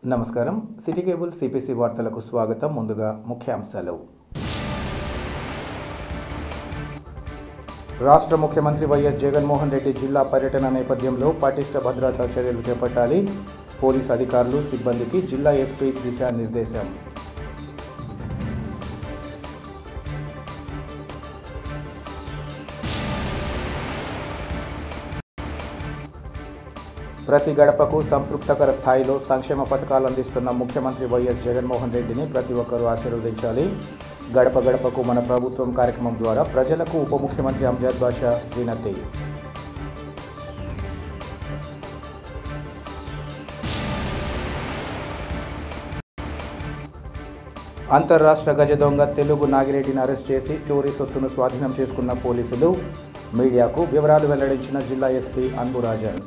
నమస్కారం city cable CPC వార్తలకు స్వాగతం ముందుగా ముఖ్యాంశాలు రాష్ట్ర ముఖ్యమంత్రి వైఎస్ జగన్మోహన్ రెడ్డి జిల్లా పర్యటన నేపథ్యంలో పటిష్ట భద్రతా చర్యలు చేపట్టాలి పోలీసు అధికారులు సిబ్బందికి జిల్లా ఎస్పీ దిశానిర్దేశం ప్రతి గడపకు సంతృప్తకర స్థాయిలో సంక్షేమ పథకాలు అందిస్తున్న ముఖ్యమంత్రి వైఎస్ జగన్మోహన్ రెడ్డిని ప్రతి ఒక్కరూ ఆశీర్వదించాలి గడప గడపకు మన ప్రభుత్వం కార్యక్రమం ద్వారా ప్రజలకు ఉప ముఖ్యమంత్రి అంజాద్ బాషా వినతి అంతర్రాష్ట్ర గజ దొంగ తెలుగు నాగిరెడ్డిని అరెస్ట్ చేసి చోరీ సొత్తును స్వాధీనం చేసుకున్న పోలీసులు మీడియాకు వివరాలు వెల్లడించిన జిల్లా ఎస్పీ అన్బురాజన్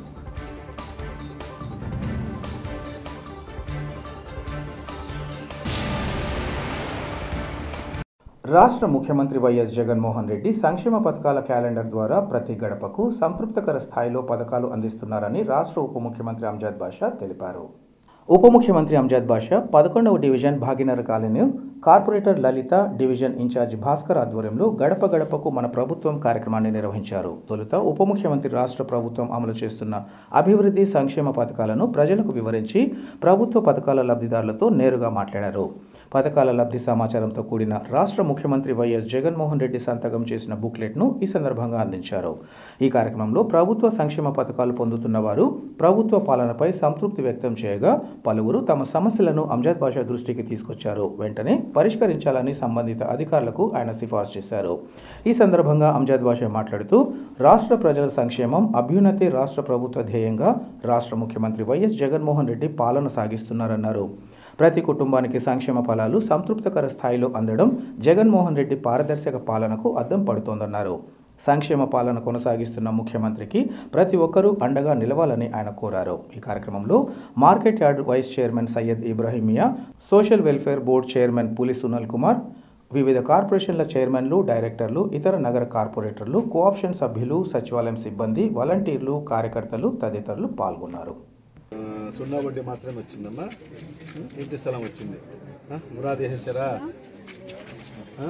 రాష్ట్ర ముఖ్యమంత్రి వైఎస్ జగన్మోహన్ రెడ్డి సంక్షేమ పథకాల క్యాలెండర్ ద్వారా ప్రతి గడపకు సంతృప్తికర స్థాయిలో పథకాలు అందిస్తున్నారని రాష్ట్ర ఉప ముఖ్యమంత్రి అంజాద్ బాషా తెలిపారు ఉప ముఖ్యమంత్రి అంజాద్ బాషా పదకొండవ division Bhaginagar colony corporator Lalitha division incharge Bhaskar ఆధ్వర్యంలో గడప గడపకు మన ప్రభుత్వం కార్యక్రమాన్ని నిర్వహించారు తొలుత ఉప ముఖ్యమంత్రి రాష్ట్ర ప్రభుత్వం అమలు చేస్తున్న అభివృద్ధి సంక్షేమ పథకాలను ప్రజలకు వివరించి ప్రభుత్వ పథకాల లబ్ధిదారులతో నేరుగా మాట్లాడారు పథకాల లబ్ధి సమాచారంతో కూడిన రాష్ట్ర ముఖ్యమంత్రి వైఎస్ జగన్మోహన్ రెడ్డి సంతకం చేసిన బుక్లెట్ను ఈ సందర్భంగా అందించారు ఈ కార్యక్రమంలో ప్రభుత్వ సంక్షేమ పథకాలు పొందుతున్న వారు ప్రభుత్వ పాలనపై సంతృప్తి వ్యక్తం చేయగా పలువురు తమ సమస్యలను అంజాద్ బాషా దృష్టికి తీసుకొచ్చారు వెంటనే పరిష్కరించాలని సంబంధిత అధికారులకు ఆయన సిఫార్సు చేశారు ఈ సందర్భంగా అంజాద్ బాషా మాట్లాడుతూ రాష్ట్ర ప్రజల సంక్షేమం అభ్యున్నతి రాష్ట్ర ప్రభుత్వ ధ్యేయంగా రాష్ట్ర ముఖ్యమంత్రి వైఎస్ జగన్మోహన్ రెడ్డి పాలన సాగిస్తున్నారన్నారు ప్రతి కుటుంబానికి సంక్షేమ ఫలాలు సంతృప్తికర స్థాయిలో అందడం జగన్మోహన్ రెడ్డి పారదర్శక పాలనకు అద్దం పడుతోందన్నారు సంక్షేమ పాలన కొనసాగిస్తున్న ముఖ్యమంత్రికి ప్రతి ఒక్కరూ అండగా నిలవాలని ఆయన కోరారు ఈ కార్యక్రమంలో market yard vice chairman Syed Ibrahimiya social welfare board chairman Puli Sunil Kumar వివిధ కార్పొరేషన్ల చైర్మన్లు డైరెక్టర్లు ఇతర నగర కార్పొరేటర్లు కోఆప్షన్ సభ్యులు సచివాలయం సిబ్బంది వాలంటీర్లు కార్యకర్తలు తదితరులు పాల్గొన్నారు ఆ, సున్నా వడ్డీ మాత్రమే వచ్చిందమ్మా ఇంటి స్థలం వచ్చింది ఆ, మురాది వేసేసారా ఆ?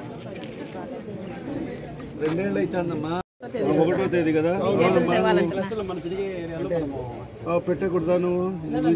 రెండేళ్ళు అవుతుందమ్మా ఒకటో తేదీ కదా అవునమ్మా. ఆ, పెట్టకూడదా నువ్వు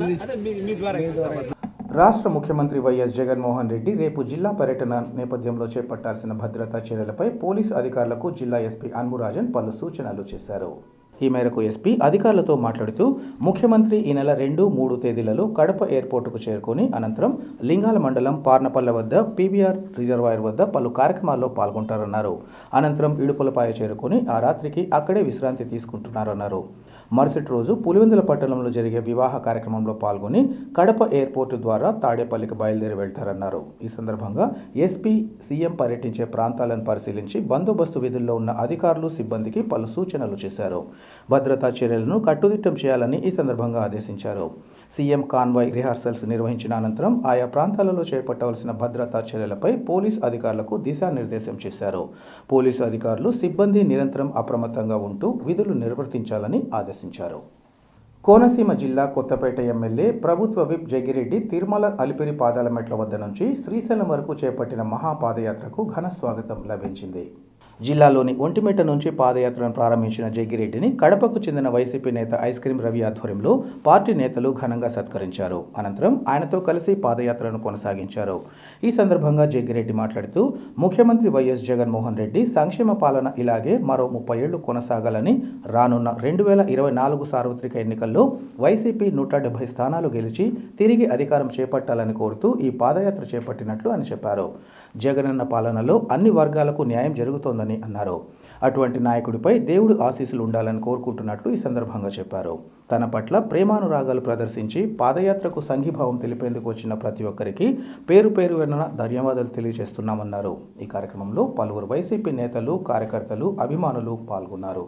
రాష్ట్ర ముఖ్యమంత్రి వైఎస్ జగన్మోహన్ రెడ్డి రేపు జిల్లా పర్యటన నేపథ్యంలో చేపట్టాల్సిన భద్రతా చర్యలపై పోలీసు అధికారులకు జిల్లా ఎస్పీ అన్బురాజన్ పలు సూచనలు చేశారు ఈ మేరకు ఎస్పీ అధికారులతో మాట్లాడుతూ ముఖ్యమంత్రి ఈ నెల రెండు మూడు తేదీలలో కడప ఎయిర్పోర్టుకు చేరుకొని అనంతరం లింగాల మండలం పార్నపల్లె వద్ద పీవీఆర్ రిజర్వాయర్ వద్ద పలు కార్యక్రమాల్లో పాల్గొంటారన్నారు అనంతరం ఇడుపులపాయ చేరుకొని ఆ రాత్రికి అక్కడే విశ్రాంతి తీసుకుంటున్నారన్నారు మరుసటి రోజు పులివెందుల పట్టణంలో జరిగే వివాహ కార్యక్రమంలో పాల్గొని కడప ఎయిర్పోర్టు ద్వారా తాడేపల్లికి బయలుదేరి వెళ్తారన్నారు ఈ సందర్భంగా ఎస్పీ సీఎం పర్యటించే ప్రాంతాలను పరిశీలించి బందోబస్తు విధుల్లో ఉన్న అధికారులు సిబ్బందికి పలు సూచనలు చేశారు భద్రతా చర్యలను కట్టుదిట్టం చేయాలని ఈ సందర్భంగా ఆదేశించారు సీఎం కాన్వాయ్ రిహార్సల్స్ నిర్వహించిన అనంతరం ఆయా ప్రాంతాలలో చేపట్టవలసిన భద్రతా చర్యలపై పోలీస్ అధికారులకు దిశానిర్దేశం చేశారు పోలీసు అధికారులు సిబ్బంది నిరంతరం అప్రమత్తంగా ఉంటూ విధులు నిర్వర్తించాలని ఆదేశించారు కోనసీమ జిల్లా కొత్తపేట ఎమ్మెల్యే ప్రభుత్వ విప్ జగ్గిరెడ్డి తిరుమల అలిపిరి పాదాల మెట్ల వద్ద నుంచి శ్రీశైలం వరకు చేపట్టిన మహాపాదయాత్రకు ఘన స్వాగతం లభించింది జిల్లాలోని ఒంటిమిట్ట నుంచి పాదయాత్రను ప్రారంభించిన జగ్గిరెడ్డిని కడపకు చెందిన వైసీపీ నేత ఐస్ క్రీం రవి ఆధ్వర్యంలో పార్టీ నేతలు ఘనంగా సత్కరించారు అనంతరం ఆయనతో కలిసి పాదయాత్రను కొనసాగించారు ఈ సందర్భంగా జగ్గిరెడ్డి మాట్లాడుతూ ముఖ్యమంత్రి వైఎస్ జగన్మోహన్ రెడ్డి సంక్షేమ పాలన ఇలాగే మరో ముప్పై ఏళ్లు కొనసాగాలని రానున్న రెండు వేల ఇరవై నాలుగు సార్వత్రిక ఎన్నికల్లో వైసీపీ నూట డెబ్బై స్థానాలు గెలిచి తిరిగి అధికారం చేపట్టాలని కోరుతూ ఈ పాదయాత్ర చేపట్టినట్లు ఆయన చెప్పారు జగనన్న పాలనలో అన్ని వర్గాలకు న్యాయం జరుగుతోందని అన్నారు అటువంటి నాయకుడిపై దేవుడు ఆశీస్సులు ఉండాలని కోరుకుంటున్నట్లు ఈ సందర్భంగా చెప్పారు తన పట్ల ప్రేమానురాగాలు ప్రదర్శించి పాదయాత్రకు సంఘీభావం తెలిపేందుకు వచ్చిన ప్రతి ఒక్కరికి పేరు పేరు వెన్న ధన్యవాదాలు తెలియజేస్తున్నామన్నారు ఈ కార్యక్రమంలో పలువురు వైసీపీ నేతలు కార్యకర్తలు అభిమానులు పాల్గొన్నారు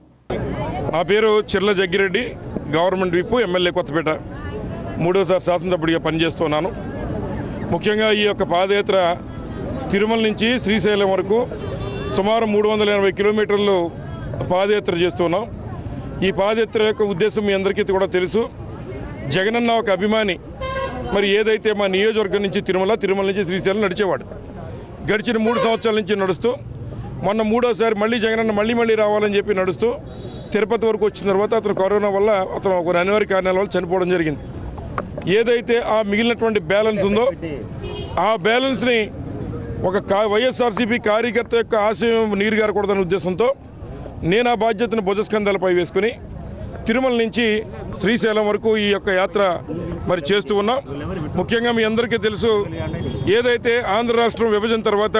నా పేరు Chirla Jaggireddy government whip MLA Kothapeta మూడోసారి శాసనసభ్యుడిగా పనిచేస్తున్నాను ముఖ్యంగా ఈ యొక్క పాదయాత్ర తిరుమల నుంచి శ్రీశైలం వరకు సుమారు మూడు వందల ఎనభై కిలోమీటర్లు పాదయాత్ర చేస్తున్నాం ఈ పాదయాత్ర యొక్క ఉద్దేశం మీ అందరికీ కూడా తెలుసు జగనన్న ఒక అభిమాని మరి ఏదైతే మా నియోజకవర్గం నుంచి తిరుమల తిరుమల నుంచి శ్రీశైలం నడిచేవాడు గడిచిన మూడు సంవత్సరాల నుంచి నడుస్తూ మొన్న మూడోసారి మళ్ళీ జగనన్న మళ్ళీ మళ్ళీ రావాలని చెప్పి నడుస్తూ తిరుపతి వరకు వచ్చిన తర్వాత అతను కరోనా వల్ల అతను ఒక అనివార్య కారణాల వల్ల చనిపోవడం జరిగింది ఏదైతే ఆ మిగిలినటువంటి బ్యాలెన్స్ ఉందో ఆ బ్యాలెన్స్ని ఒక కా వైఎస్ఆర్సీపీ కార్యకర్త యొక్క ఆశయం నీరు గారకూడదనే ఉద్దేశంతో నేను ఆ బాధ్యతను భుజస్కంధాలపై వేసుకుని తిరుమల నుంచి శ్రీశైలం వరకు ఈ యొక్క యాత్ర మరి చేస్తూ ఉన్నాం ముఖ్యంగా మీ అందరికీ తెలుసు ఏదైతే ఆంధ్ర రాష్ట్రం విభజన తర్వాత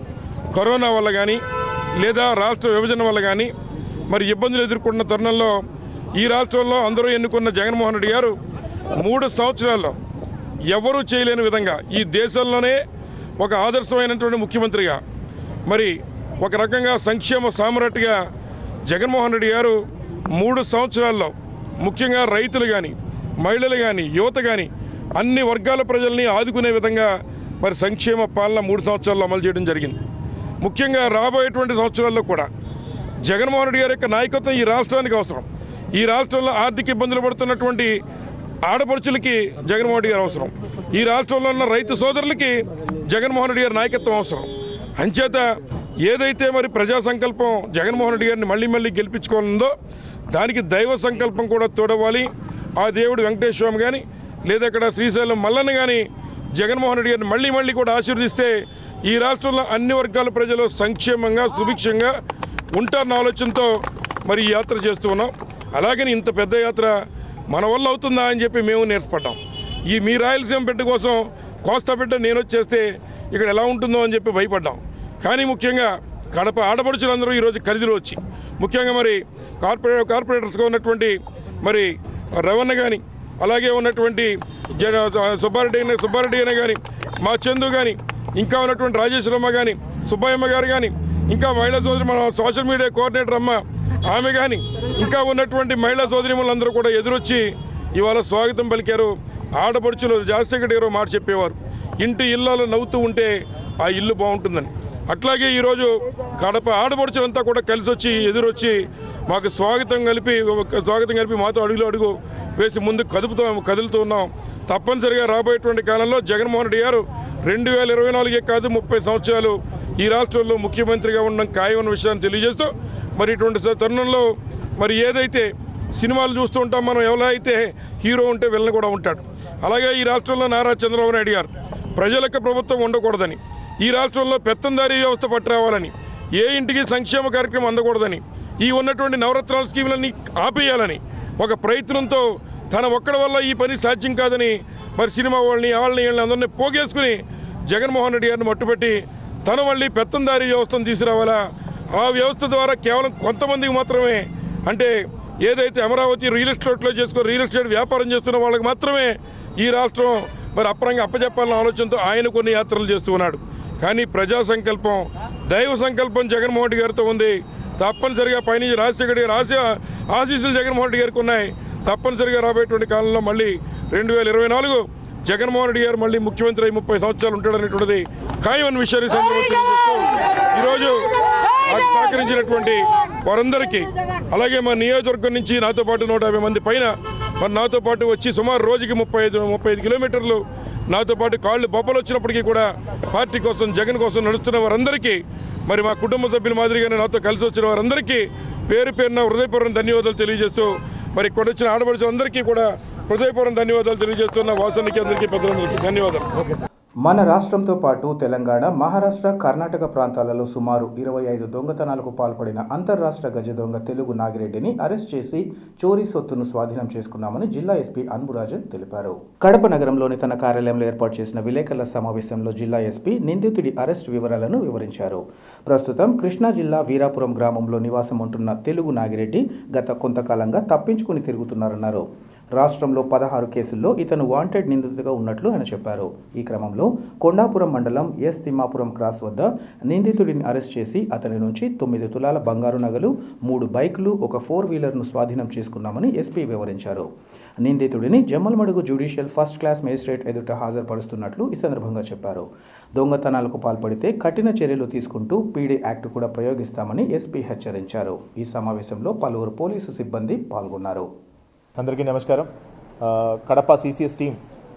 కరోనా వల్ల కానీ లేదా రాష్ట్ర విభజన వల్ల కానీ మరి ఇబ్బందులు ఎదుర్కొన్న తరుణంలో ఈ రాష్ట్రంలో అందరూ ఎన్నుకున్న జగన్మోహన్ రెడ్డి గారు మూడు సంవత్సరాల్లో ఎవరూ చేయలేని విధంగా ఈ దేశంలోనే ఒక ఆదర్శమైనటువంటి ముఖ్యమంత్రిగా మరి ఒక రకంగా సంక్షేమ సామ్రాట్గా జగన్మోహన్ రెడ్డి గారు మూడు సంవత్సరాల్లో ముఖ్యంగా రైతులు కానీ మహిళలు కానీ యువత కానీ అన్ని వర్గాల ప్రజల్ని ఆదుకునే విధంగా మరి సంక్షేమ పాలన మూడు సంవత్సరాల్లో అమలు చేయడం జరిగింది ముఖ్యంగా రాబోయేటువంటి సంవత్సరాల్లో కూడా జగన్మోహన్ రెడ్డి గారి యొక్క నాయకత్వం ఈ రాష్ట్రానికి అవసరం ఈ రాష్ట్రంలో ఆర్థిక ఇబ్బందులు పడుతున్నటువంటి ఆడపడుచులకి జగన్మోహన్ రెడ్డి గారు అవసరం ఈ రాష్ట్రంలో ఉన్న రైతు సోదరులకి జగన్మోహన్ రెడ్డి గారి నాయకత్వం అవసరం అంచేత ఏదైతే మరి ప్రజా సంకల్పం జగన్మోహన్ రెడ్డి గారిని మళ్ళీ మళ్ళీ గెలిపించుకోవాలందో దానికి దైవ సంకల్పం కూడా తోడవాలి ఆ దేవుడు వెంకటేశ్వర స్వామి కానీ లేదా ఇక్కడ శ్రీశైలం మల్లన్న కానీ జగన్మోహన్ రెడ్డి గారిని మళ్ళీ మళ్ళీ కూడా ఆశీర్వదిస్తే ఈ రాష్ట్రంలో అన్ని వర్గాల ప్రజలు సంక్షేమంగా సుభిక్షంగా ఉంటారన్న ఆలోచనతో మరి ఈ యాత్ర చేస్తూ ఉన్నాం అలాగని ఇంత పెద్ద యాత్ర మన వల్ల అవుతుందా అని చెప్పి మేము నేర్చుపడ్డాం ఈ మీ రాయలసీమ బిడ్డ కోసం కోస్తా బిడ్డ నేను వచ్చేస్తే ఇక్కడ ఎలా ఉంటుందో అని చెప్పి భయపడ్డాం కానీ ముఖ్యంగా కడప ఆడపడుచులందరూ ఈరోజు కలిదిలో వచ్చి ముఖ్యంగా మరి కార్పొరేట్ కార్పొరేటర్స్గా ఉన్నటువంటి మరి రవణ కానీ అలాగే ఉన్నటువంటి జన సుబ్బారెడ్డి అయిన సుబ్బారెడ్డి అయినా కానీ మా చందు కానీ ఇంకా ఉన్నటువంటి రాజేశ్వరమ్మ కానీ సుబ్బయ్యమ్మ గారు కానీ ఇంకా మహిళా సోదరి మన సోషల్ మీడియా కోఆర్డినేటర్ అమ్మ ఆమె కానీ ఇంకా ఉన్నటువంటి మహిళా సోదరిములందరూ కూడా ఎదురొచ్చి ఇవాళ స్వాగతం పలికారు ఆడపడుచులు జాస్తిగడ్డ గారు మాట చెప్పేవారు ఇంటి ఇళ్ళలో నవ్వుతూ ఉంటే ఆ ఇల్లు బాగుంటుందని అట్లాగే ఈరోజు కడప ఆడపడుచులంతా కూడా కలిసి వచ్చి ఎదురొచ్చి మాకు స్వాగతం కలిపి స్వాగతం కలిపి మాతో అడుగులు అడుగు వేసి ముందు కదుపుతూ కదులుతూ ఉన్నాం తప్పనిసరిగా రాబోయేటువంటి కాలంలో జగన్మోహన్ రెడ్డి గారు రెండు వేల ఇరవై నాలుగే కాదు ముప్పై సంవత్సరాలు ఈ రాష్ట్రంలో ముఖ్యమంత్రిగా ఉండడం ఖాయమన్న విషయాన్ని తెలియజేస్తూ మరి ఇటువంటి స- తరుణంలో మరి ఏదైతే సినిమాలు చూస్తూ ఉంటాం మనం ఎలా అయితే హీరో ఉంటే విలన్ కూడా ఉంటాడు అలాగే ఈ రాష్ట్రంలో నారా చంద్రబాబు నాయుడు గారు ప్రజలకు ప్రభుత్వం ఉండకూడదని ఈ రాష్ట్రంలో పెత్తందారీ వ్యవస్థ పట్టురావాలని ఏ ఇంటికి సంక్షేమ కార్యక్రమం అందకూడదని ఈ ఉన్నటువంటి నవరత్నాల స్కీములన్నీ ఆపేయాలని ఒక ప్రయత్నంతో తన ఒక్కడి వల్ల ఈ పని సాధ్యం కాదని మరి సినిమా వాళ్ళని వాళ్ళని వీళ్ళని అందరినీ పోగేసుకుని జగన్మోహన్ రెడ్డి గారిని మట్టుపెట్టి తను మళ్ళీ పెత్తందారీ వ్యవస్థను తీసుకురావాలా ఆ వ్యవస్థ ద్వారా కేవలం కొంతమందికి మాత్రమే అంటే ఏదైతే అమరావతి రియల్ ఎస్టేట్లో చేసుకుని రియల్ ఎస్టేట్ వ్యాపారం చేస్తున్న వాళ్ళకి మాత్రమే ఈ రాష్ట్రం మరి అప్పరంగా అప్పచెప్పాలన్న ఆలోచనతో ఆయన కొన్ని యాత్రలు చేస్తూ ఉన్నాడు కానీ ప్రజా సంకల్పం దైవ సంకల్పం జగన్మోహన్ రెడ్డి గారితో ఉంది తప్పనిసరిగా పైనుంచి రాజశేఖర్ గారి ఆశ ఆశీస్సులు జగన్మోహన్ రెడ్డి గారికి ఉన్నాయి తప్పనిసరిగా రాబోయేటువంటి కాలంలో మళ్ళీ రెండు వేల ఇరవై నాలుగు జగన్మోహన్ రెడ్డి గారు మళ్ళీ ముఖ్యమంత్రి అయి ముప్పై సంవత్సరాలు ఉంటాడనేటువంటిది ఖాయమన్న విషయాన్ని ఈ సందర్భంగా తెలియజేస్తూ ఈరోజు నాకు సహకరించినటువంటి వారందరికీ అలాగే మా నియోజకవర్గం నుంచి నాతో పాటు నూట యాభై మంది పైన మరి నాతో పాటు వచ్చి సుమారు రోజుకి ముప్పై ఐదు ముప్పై ఐదు కిలోమీటర్లు నాతో పాటు కాళ్ళు బొబ్బలు వచ్చినప్పటికీ కూడా పార్టీ కోసం జగన్ కోసం నడుస్తున్న వారందరికీ మరి మా కుటుంబ సభ్యుల మాదిరిగానే నాతో కలిసి వచ్చిన వారందరికీ పేరు పేరున హృదయపూర్వక ధన్యవాదాలు తెలియజేస్తూ మరి ఇక్కడ వచ్చిన ఆడపడుచులందరికీ కూడా హృదయపూర్వక ధన్యవాదాలు తెలియజేస్తున్న వాసనికి అందరికీ పెద్దలందరికీ ధన్యవాదాలు మన రాష్ట్రంతో పాటు తెలంగాణ మహారాష్ట్ర కర్ణాటక ప్రాంతాలలో సుమారు ఇరవై ఐదు దొంగతనాలకు పాల్పడిన అంతర్రాష్ట్ర గజ దొంగ తెలుగు నాగిరెడ్డిని అరెస్ట్ చేసి చోరీ సొత్తును స్వాధీనం చేసుకున్నామని జిల్లా ఎస్పీ అన్బురాజన్ తెలిపారు కడప నగరంలోని తన కార్యాలయంలో ఏర్పాటు చేసిన విలేకరుల సమావేశంలో జిల్లా ఎస్పీ నిందితుడి అరెస్ట్ వివరాలను వివరించారు ప్రస్తుతం కృష్ణా జిల్లా వీరాపురం గ్రామంలో నివాసం ఉంటున్న తెలుగు నాగిరెడ్డి గత కొంతకాలంగా తప్పించుకుని తిరుగుతున్నారన్నారు రాష్ట్రంలో పదహారు కేసుల్లో ఇతను వాంటెడ్ నిందితుడిగా ఉన్నట్లు ఆయన చెప్పారు ఈ క్రమంలో కొండాపురం మండలం ఎస్ తిమ్మాపురం క్రాస్ వద్ద నిందితుడిని అరెస్ట్ చేసి అతని నుంచి తొమ్మిది తులాల బంగారు నగలు మూడు బైకులు ఒక ఫోర్ వీలర్ను స్వాధీనం చేసుకున్నామని ఎస్పీ వివరించారు నిందితుడిని Jammalamadugu judicial first class magistrate ఎదుట హాజరుపరుస్తున్నట్లు ఈ సందర్భంగా చెప్పారు దొంగతనాలకు పాల్పడితే కఠిన చర్యలు తీసుకుంటూ పీడీ యాక్ట్ కూడా ప్రయోగిస్తామని ఎస్పీ హెచ్చరించారు ఈ సమావేశంలో పలువురు పోలీసు సిబ్బంది పాల్గొన్నారు అందరికీ నమస్కారం ఆ, Kadapa CCS team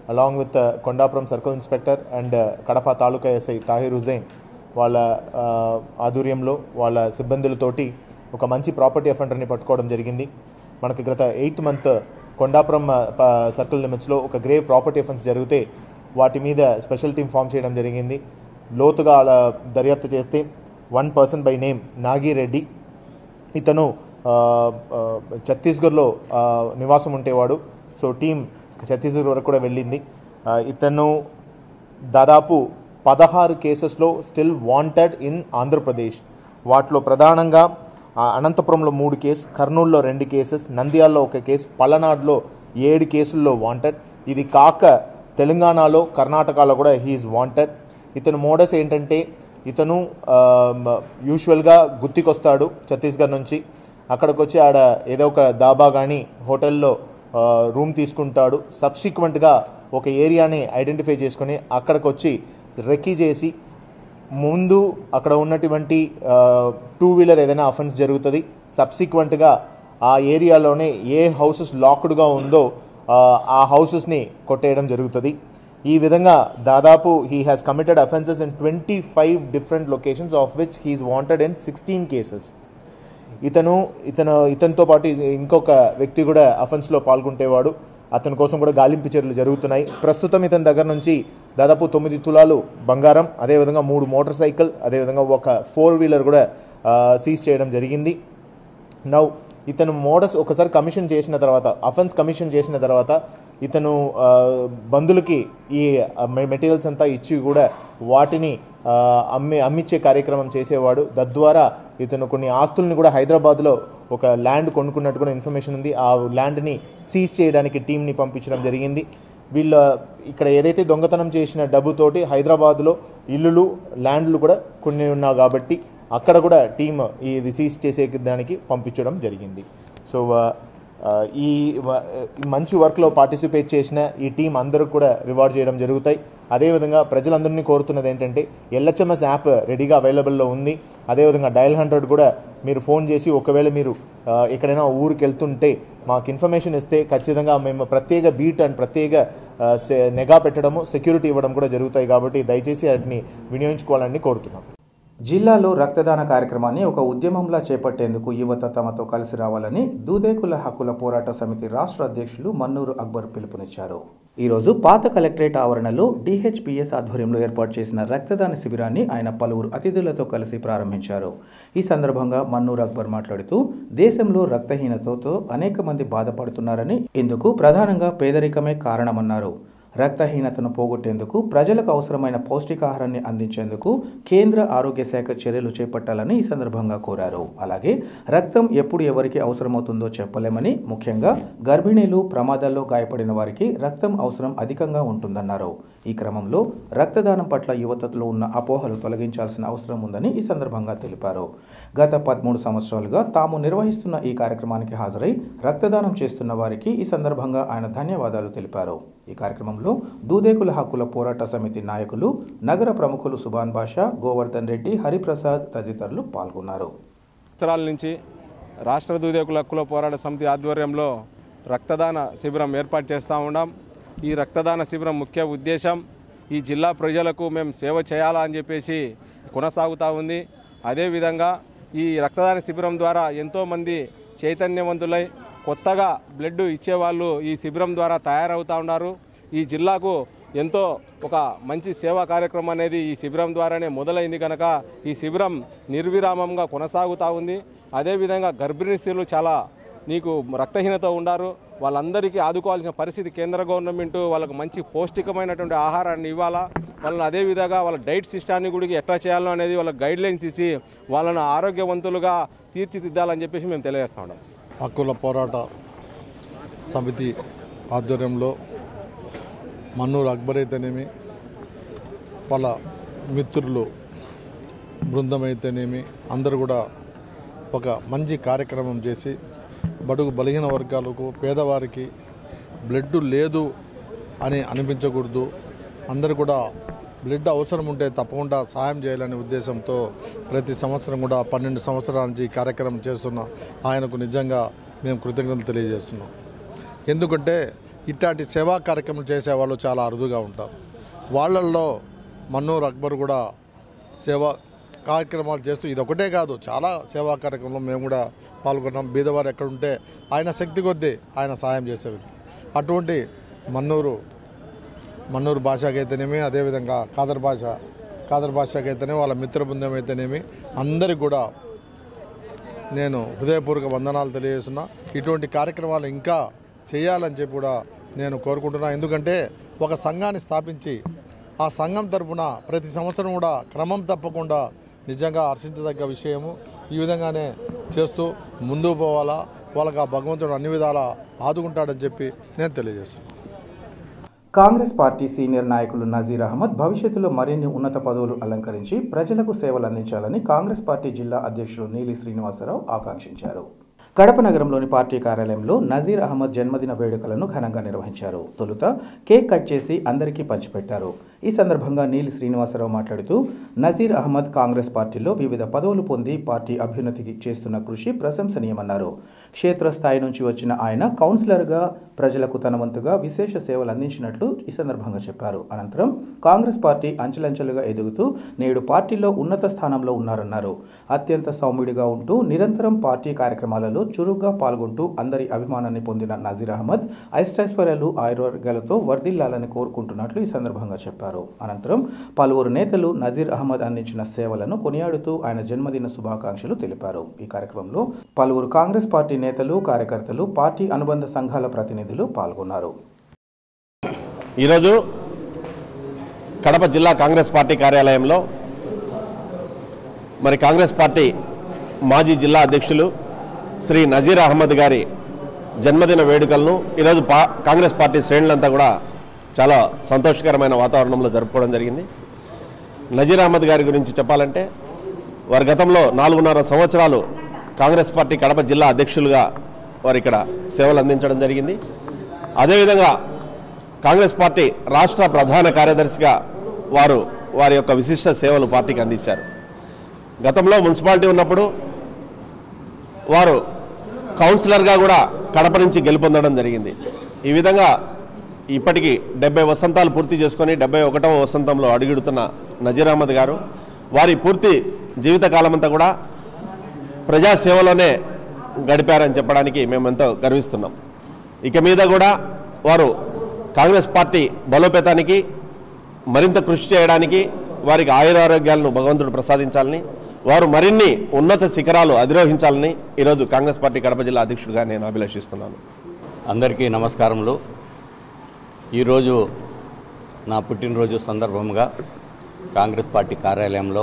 along with Kondapuram circle inspector and Kadapa taluka SI Tahir Hussain వాళ్ళ ఆ, ఆధ్వర్యంలో వాళ్ళ సిబ్బందులతోటి ఒక మంచి ప్రాపర్టీ అఫెండర్ని పట్టుకోవడం జరిగింది మనకి గత ఎయిత్ మంత్ కొండాపురం ఆ, ప- సర్కిల్ లిమిట్స్లో ఒక గ్రేవ్ ప్రాపర్టీ అఫెన్స్ జరిగితే వాటి మీద స్పెషల్ టీం ఫామ్ చేయడం జరిగింది లోతుగా అలా దర్యాప్తు చేస్తే one person by name Nagireddy ఇతను ఆ, ఆ, ఛత్తీస్గఢ్లో ఆ, నివాసం ఉండేవాడు సో టీం ఛత్తీస్గఢ్ వరకు కూడా వెళ్ళింది ఆ, ఇతను దాదాపు పదహారు కేసెస్లో స్టిల్ వాంటెడ్ ఇన్ ఆంధ్రప్రదేశ్ వాటిలో ప్రధానంగా ఆ, అనంతపురంలో మూడు కేసు కర్నూలులో రెండు కేసెస్ నంద్యాలలో ఒక కేసు పలనాడులో ఏడు కేసుల్లో వాంటెడ్ ఇది కాక తెలంగాణలో కర్ణాటకలో కూడా హీఈస్ వాంటెడ్ ఇతను మోడస్ ఏంటంటే ఇతను యూజువల్గా గుత్తికొస్తాడు ఛత్తీస్గఢ్ నుంచి అక్కడికి వచ్చి ఆడ ఏదో ఒక దాబా కానీ హోటల్లో ఆ, రూమ్ తీసుకుంటాడు సబ్సిక్వెంట్గా ఒక ఏరియాని ఐడెంటిఫై చేసుకొని అక్కడికి వచ్చి రెక్కీ చేసి ముందు అక్కడ ఉన్నటువంటి టూ వీలర్ ఏదైనా అఫెన్స్ జరుగుతుంది సబ్సిక్వెంట్గా ఆ ఏరియాలోనే ఏ హౌసెస్ లాక్డ్గా ఉందో ఆ, ఆ హౌసెస్ని కొట్టేయడం జరుగుతుంది ఈ విధంగా దాదాపు he has committed offences in twenty five different locations of which he is wanted in sixteen cases ఇతను ఇతను ఇతనితో పాటు ఇంకొక వ్యక్తి కూడా అఫెన్స్లో పాల్గొంటేవాడు అతని కోసం కూడా గాలింపు చర్యలు జరుగుతున్నాయి ప్రస్తుతం ఇతని దగ్గర నుంచి దాదాపు తొమ్మిది తులాలు బంగారం అదేవిధంగా మూడు మోటార్ సైకిల్ అదేవిధంగా ఒక ఫోర్ వీలర్ కూడా సీజ్ చేయడం జరిగింది నౌ ఇతను మోడస్ ఒకసారి కమిషన్ చేసిన తర్వాత అఫెన్స్ కమిషన్ చేసిన తర్వాత ఇతను ఆ, బంధులకి ఈ మెటీరియల్స్ అంతా ఇచ్చి కూడా వాటిని ఆ, అమ్మి అమ్మిచ్చే కార్యక్రమం చేసేవాడు తద్వారా ఇతను కొన్ని ఆస్తుల్ని కూడా హైదరాబాద్లో ఒక ల్యాండ్ కొనుక్కున్నట్టు కూడా ఇన్ఫర్మేషన్ ఉంది ఆ ల్యాండ్ని సీజ్ చేయడానికి టీంని పంపించడం జరిగింది వీళ్ళ ఇక్కడ ఏదైతే దొంగతనం చేసిన డబ్బుతోటి హైదరాబాద్లో ఇల్లులు ల్యాండ్లు కూడా కొన్ని ఉన్నాయి కాబట్టి అక్కడ కూడా టీమ్ ఇది సీజ్ చేసే దానికి పంపించడం జరిగింది సో ఆ, ఆ, ఈ వ- ఈ మంచి వర్క్లో పార్టిసిపేట్ చేసిన ఈ టీం అందరూ కూడా రివార్డ్ చేయడం జరుగుతాయి అదేవిధంగా ప్రజలందరినీ కోరుతున్నది ఏంటంటే ఎల్హెచ్ఎంఎస్ యాప్ రెడీగా అవైలబుల్లో ఉంది అదేవిధంగా డయల్ హండ్రెడ్ కూడా మీరు ఫోన్ చేసి ఒకవేళ మీరు ఆ, ఎక్కడైనా ఊరికి వెళ్తుంటే మాకు ఇన్ఫర్మేషన్ ఇస్తే ఖచ్చితంగా మేము ప్రత్యేక బీట్ అండ్ ప్రత్యేక ఆ, సె- నిఘా పెట్టడము సెక్యూరిటీ ఇవ్వడం కూడా జరుగుతాయి కాబట్టి దయచేసి వాటిని వినియోగించుకోవాలని కోరుతున్నాం జిల్లాలో రక్తదాన కార్యక్రమాన్ని ఒక ఉద్యమంలా చేపట్టేందుకు యువత తమతో కలిసి రావాలని దూదేకుల హక్కుల పోరాట సమితి రాష్ట్ర అధ్యక్షులు మన్నూరు అక్బర్ పిలుపునిచ్చారు ఈరోజు పాత కలెక్టరేట్ ఆవరణలో డిహెచ్పిఎస్ ఆధ్వర్యంలో ఏర్పాటు చేసిన రక్తదాన శిబిరాన్ని ఆయన పలువురు అతిథులతో కలిసి ప్రారంభించారు ఈ సందర్భంగా మన్నూరు అక్బర్ మాట్లాడుతూ దేశంలో రక్తహీనతతో అనేక మంది బాధపడుతున్నారని ఇందుకు ప్రధానంగా పేదరికమే కారణమన్నారు రక్తహీనతను పోగొట్టేందుకు ప్రజలకు అవసరమైన పౌష్టికాహారాన్ని అందించేందుకు కేంద్ర ఆరోగ్య శాఖ చర్యలు చేపట్టాలని ఈ సందర్భంగా కోరారు అలాగే రక్తం ఎప్పుడు ఎవరికి అవసరమవుతుందో చెప్పలేమని ముఖ్యంగా గర్భిణీలు ప్రమాదాల్లో గాయపడిన వారికి రక్తం అవసరం అధికంగా ఉంటుందన్నారు ఈ క్రమంలో రక్తదానం పట్ల యువతలో ఉన్న అపోహలు తొలగించాల్సిన అవసరం ఉందని ఈ సందర్భంగా తెలిపారు గత పదమూడు సంవత్సరాలుగా తాము నిర్వహిస్తున్న ఈ కార్యక్రమానికి హాజరై రక్తదానం చేస్తున్న వారికి ఈ సందర్భంగా ఆయన ధన్యవాదాలు తెలిపారు ఈ కార్యక్రమంలో దూదేకుల హక్కుల పోరాట సమితి నాయకులు నగర ప్రముఖులు సుభాన్ బాషా గోవర్ధన్ రెడ్డి హరిప్రసాద్ తదితరులు పాల్గొన్నారు సంవత్సరాల నుంచి రాష్ట్ర దూదేకుల హక్కుల పోరాట సమితి ఆధ్వర్యంలో రక్తదాన శిబిరం ఏర్పాటు చేస్తూ ఉన్నాం ఈ రక్తదాన శిబిరం ముఖ్య ఉద్దేశం ఈ జిల్లా ప్రజలకు మేము సేవ చేయాలా అని చెప్పేసి కొనసాగుతూ ఉంది అదేవిధంగా ఈ రక్తదాన శిబిరం ద్వారా ఎంతోమంది చైతన్యవంతులై కొత్తగా బ్లడ్ ఇచ్చేవాళ్ళు ఈ శిబిరం ద్వారా తయారవుతూ ఉన్నారు ఈ జిల్లాకు ఎంతో ఒక మంచి సేవా కార్యక్రమం అనేది ఈ శిబిరం ద్వారానే మొదలైంది కనుక ఈ శిబిరం నిర్విరామంగా కొనసాగుతూ ఉంది అదేవిధంగా గర్భిణీ స్త్రీలు చాలా నీకు రక్తహీనత ఉండారు వాళ్ళందరికీ ఆదుకోవాల్సిన పరిస్థితి కేంద్ర గవర్నమెంట్ వాళ్ళకు మంచి పౌష్టికమైనటువంటి ఆహారాన్ని ఇవ్వాలా వాళ్ళని అదేవిధంగా వాళ్ళ డైట్ సిస్టాన్ని కూడా ఎట్లా చేయాలో అనేది వాళ్ళకి గైడ్ లైన్స్ ఇచ్చి వాళ్ళను ఆరోగ్యవంతులుగా తీర్చిదిద్దాలని చెప్పేసి మేము తెలియజేస్తా ఉన్నాం హక్కుల పోరాట సమితి ఆధ్వర్యంలో మన్నూరు అక్బర్ అయితేనేమి వాళ్ళ మిత్రులు బృందం అయితేనేమి అందరూ కూడా ఒక మంచి కార్యక్రమం చేసి బడుగు బలహీన వర్గాలకు పేదవారికి బ్లడ్ లేదు అని అనిపించకూడదు అందరూ కూడా బ్లడ్ అవసరం ఉంటే తప్పకుండా సహాయం చేయాలనే ఉద్దేశంతో ప్రతి సంవత్సరం కూడా పన్నెండు సంవత్సరాల నుంచి ఈ కార్యక్రమం చేస్తున్న ఆయనకు నిజంగా మేము కృతజ్ఞతలు తెలియజేస్తున్నాం ఎందుకంటే ఇట్లాంటి సేవా కార్యక్రమం చేసేవాళ్ళు చాలా అరుదుగా ఉంటారు వాళ్ళల్లో మన్నూరు అక్బర్ కూడా సేవా కార్యక్రమాలు చేస్తూ ఇది ఒకటే కాదు చాలా సేవా కార్యక్రమంలో మేము కూడా పాల్గొన్నాం బీదవారు ఎక్కడుంటే ఆయన శక్తి కొద్దీ ఆయన సాయం చేసే వ్యక్తి అటువంటి మన్నూరు మన్నూరు భాషకైతేనేమి అదేవిధంగా కాదర్ భాష కాదర్ భాషకైతేనేమి వాళ్ళ మిత్ర బృందం అయితేనేమి అందరికి కూడా నేను హృదయపూర్వక వందనాలు తెలియజేస్తున్నా ఇటువంటి కార్యక్రమాలు ఇంకా చేయాలని చెప్పి కూడా నేను కోరుకుంటున్నా ఎందుకంటే ఒక సంఘాన్ని స్థాపించి ఆ సంఘం తరపున ప్రతి సంవత్సరం కూడా క్రమం తప్పకుండా నిజంగా హర్షించదగ్గ విషయము ఈ విధంగానే చేస్తూ ముందుకు పోవాలా వాళ్ళకి ఆ భగవంతుడు అన్ని విధాలా ఆదుకుంటాడని చెప్పి నేను తెలియజేస్తున్నాను కాంగ్రెస్ పార్టీ సీనియర్ నాయకులు నజీర్ అహ్మద్ భవిష్యత్తులో మరిన్ని ఉన్నత పదవులు అలంకరించి ప్రజలకు సేవలు అందించాలని కాంగ్రెస్ పార్టీ జిల్లా అధ్యక్షుడు నీలి శ్రీనివాసరావు ఆకాంక్షించారు కడప నగరంలోని పార్టీ కార్యాలయంలో నజీర్ అహ్మద్ జన్మదిన వేడుకలను ఘనంగా నిర్వహించారు తొలుత కేక్ కట్ చేసి అందరికీ పంచిపెట్టారు ఈ సందర్భంగా నీలి శ్రీనివాసరావు మాట్లాడుతూ నజీర్ అహ్మద్ కాంగ్రెస్ పార్టీలో వివిధ పదవులు పొంది పార్టీ అభ్యున్నతికి చేస్తున్న కృషి ప్రశంసనీయమన్నారు క్షేత్రస్థాయి నుంచి వచ్చిన ఆయన కౌన్సిలర్గా ప్రజలకు తన వంతుగా విశేష సేవలు అందించినట్లు ఈ సందర్భంగా చెప్పారు అనంతరం కాంగ్రెస్ పార్టీ అంచెలంచెలుగా ఎదుగుతూ నేడు పార్టీలో ఉన్నత స్థానంలో ఉన్నారన్నారు అత్యంత సౌమ్యుడిగా ఉంటూ నిరంతరం పార్టీ కార్యక్రమాలలో చురుగ్గా పాల్గొంటూ అందరి అభిమానాన్ని పొందిన నజీర్ అహ్మద్ ఐష్టైశ్వర్యాలు ఆయుర్వర్గాలతో వర్ధిల్లాలని కోరుకుంటున్నట్లు ఈ సందర్భంగా చెప్పారు అనంతరం పలువురు నేతలు నజీర్ అహ్మద్ అందించిన సేవలను కొనియాడుతూ ఆయన జన్మదిన శుభాకాంక్షలు తెలిపారు ఈ కార్యక్రమంలో పలువురు కాంగ్రెస్ పార్టీ నేతలు కార్యకర్తలు పార్టీ అనుబంధ సంఘాల ప్రతినిధులు పాల్గొన్నారు ఈరోజు కడప జిల్లా కాంగ్రెస్ పార్టీ కార్యాలయంలో మరి కాంగ్రెస్ పార్టీ మాజీ జిల్లా అధ్యక్షులు శ్రీ నజీర్ అహ్మద్ గారి జన్మదిన వేడుకలను ఈరోజు పా కాంగ్రెస్ పార్టీ శ్రేణులంతా కూడా చాలా సంతోషకరమైన వాతావరణంలో జరుపుకోవడం జరిగింది నజీర్ అహ్మద్ గారి గురించి చెప్పాలంటే వారి గతంలో నాలుగున్నర సంవత్సరాలు కాంగ్రెస్ పార్టీ కడప జిల్లా అధ్యక్షులుగా వారు ఇక్కడ సేవలు అందించడం జరిగింది అదేవిధంగా కాంగ్రెస్ పార్టీ రాష్ట్ర ప్రధాన కార్యదర్శిగా వారు వారి యొక్క విశిష్ట సేవలు పార్టీకి అందించారు గతంలో మున్సిపాలిటీ ఉన్నప్పుడు వారు కౌన్సిలర్గా కూడా కడప నుంచి గెలుపొందడం జరిగింది ఈ విధంగా ఇప్పటికీ డెబ్బై వసంతాలు పూర్తి చేసుకొని డెబ్బై ఒకటవ వసంతంలో అడుగుడుతున్న నజీర్ అహ్మద్ గారు వారి పూర్తి జీవితకాలం అంతా కూడా ప్రజాసేవలోనే గడిపారని చెప్పడానికి మేము ఎంతో గర్విస్తున్నాం ఇక మీద కూడా వారు కాంగ్రెస్ పార్టీ బలోపేతానికి మరింత కృషి చేయడానికి వారికి ఆయురారోగ్యాలను భగవంతుడు ప్రసాదించాలని వారు మరిన్ని ఉన్నత శిఖరాలు అధిరోహించాలని ఈరోజు కాంగ్రెస్ పార్టీ కడప జిల్లా అధ్యక్షుడిగా నేను అభిలషిస్తున్నాను అందరికీ నమస్కారములు ఈరోజు నా పుట్టినరోజు సందర్భంగా కాంగ్రెస్ పార్టీ కార్యాలయంలో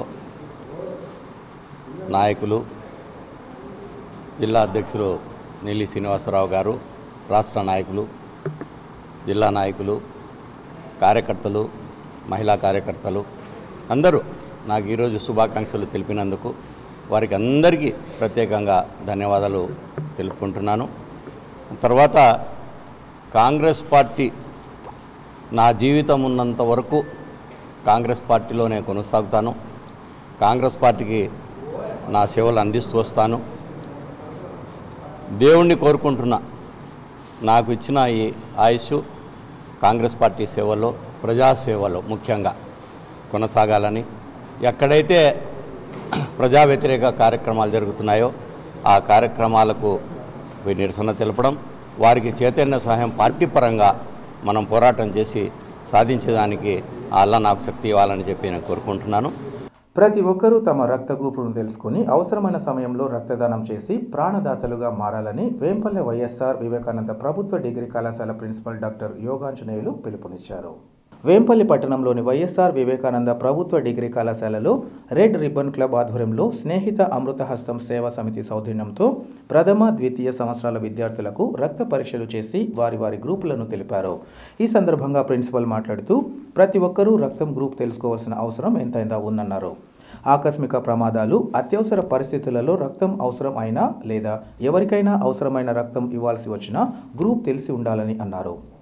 నాయకులు జిల్లా అధ్యక్షులు నీలి శ్రీనివాసరావు గారు రాష్ట్ర నాయకులు జిల్లా నాయకులు కార్యకర్తలు మహిళా కార్యకర్తలు అందరూ నాకు ఈరోజు శుభాకాంక్షలు తెలిపినందుకు వారికి అందరికీ ప్రత్యేకంగా ధన్యవాదాలు తెలుపుకుంటున్నాను తర్వాత కాంగ్రెస్ పార్టీ నా జీవితం ఉన్నంత వరకు కాంగ్రెస్ పార్టీలోనే కొనసాగుతాను కాంగ్రెస్ పార్టీకి నా సేవలు అందిస్తూ వస్తాను దేవుణ్ణి కోరుకుంటున్నా నాకు ఇచ్చిన ఈ ఆయుష్ కాంగ్రెస్ పార్టీ సేవలో ప్రజాసేవలో ముఖ్యంగా కొనసాగాలని ఎక్కడైతే ప్రజా వ్యతిరేక కార్యక్రమాలు జరుగుతున్నాయో ఆ కార్యక్రమాలకు పోయి నిరసన తెలపడం వారికి చైతన్య సహాయం పార్టీ పరంగా మనం పోరాటం చేసి సాధించేదానికి ఆ అల్లా నాకు శక్తి ఇవ్వాలని చెప్పి నేను కోరుకుంటున్నాను ప్రతి ఒక్కరూ తమ రక్త గ్రూపును తెలుసుకుని అవసరమైన సమయంలో రక్తదానం చేసి ప్రాణదాతలుగా మారాలని వేంపల్లె వైఎస్ఆర్ వివేకానంద ప్రభుత్వ డిగ్రీ కళాశాల ప్రిన్సిపల్ డాక్టర్ యోగాంజనేయులు పిలుపునిచ్చారు వేంపల్లి పట్టణంలోని వైఎస్ఆర్ వివేకానంద ప్రభుత్వ డిగ్రీ కళాశాలలో రెడ్ రిబ్బన్ క్లబ్ ఆధ్వర్యంలో స్నేహిత అమృతహస్తం సేవా సమితి సౌజన్యంతో ప్రథమ ద్వితీయ సంవత్సరాల విద్యార్థులకు రక్త పరీక్షలు చేసి వారి వారి గ్రూపులను తెలిపారు ఈ సందర్భంగా ప్రిన్సిపల్ మాట్లాడుతూ ప్రతి ఒక్కరూ రక్తం గ్రూప్ తెలుసుకోవాల్సిన అవసరం ఎంతైనా ఉందన్నారు ఆకస్మిక ప్రమాదాలు అత్యవసర పరిస్థితులలో రక్తం అవసరం అయినా లేదా ఎవరికైనా అవసరమైన రక్తం ఇవ్వాల్సి వచ్చినా గ్రూప్ తెలిసి ఉండాలని అన్నారు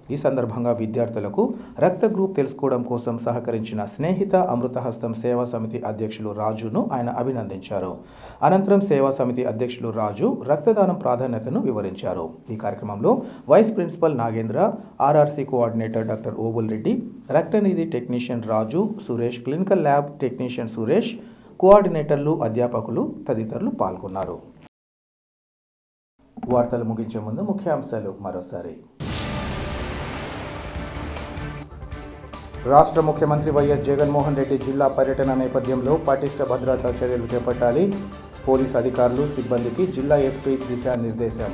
ఈ సందర్భంగా విద్యార్థులకు రక్త గ్రూప్ తెలుసుకోవడం కోసం సహకరించిన స్నేహిత అమృతహస్తం సేవా సమితి అధ్యక్షులు రాజును ఆయన అభినందించారు అనంతరం సేవా సమితి అధ్యక్షులు రాజు రక్తదానం ప్రాధాన్యతను వివరించారు ఈ కార్యక్రమంలో vice principal Nagendra RRC coordinator doctor Obul Reddy రక్తనిధి technician Raju Suresh clinical lab technician Suresh కోఆర్డినేటర్లు అధ్యాపకులు తదితరులు పాల్గొన్నారు వార్తలు ముగించే ముందు ముఖ్యాంశాలు మరోసారి రాష్ట్ర ముఖ్యమంత్రి వైఎస్ జగన్మోహన్ రెడ్డి జిల్లా పర్యటన నేపథ్యంలో పటిష్ట భద్రతా చర్యలు చేపట్టాలి పోలీస్ అధికారులు సిబ్బందికి జిల్లా ఎస్పీ దిశానిర్దేశం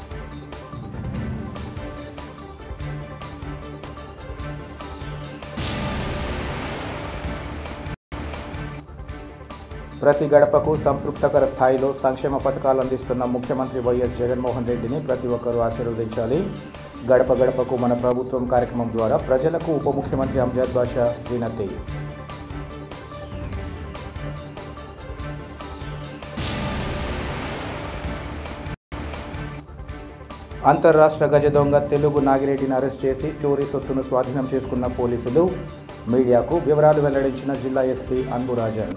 ప్రతి గడపకు సంతృప్తకర స్థాయిలో సంక్షేమ పథకాలు అందిస్తున్న ముఖ్యమంత్రి వైఎస్ జగన్మోహన్ రెడ్డిని ప్రతి ఒక్కరూ ఆశీర్వదించాలి గడప గడపకు మన ప్రభుత్వం కార్యక్రమం ద్వారా ప్రజలకు ఉప ముఖ్యమంత్రి అంజాద్ బాషా వినతి అంతర్రాష్ట్ర గజ దొంగ తెలుగు నాగిరెడ్డిని అరెస్ట్ చేసి చోరీ సొత్తును స్వాధీనం చేసుకున్న పోలీసులు మీడియాకు వివరాలు వెల్లడించిన జిల్లా SP Anburajan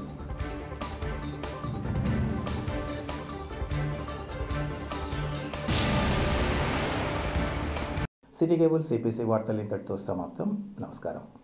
city cable CPC వార్తలు ఇంతటితో సమాప్తం నమస్కారం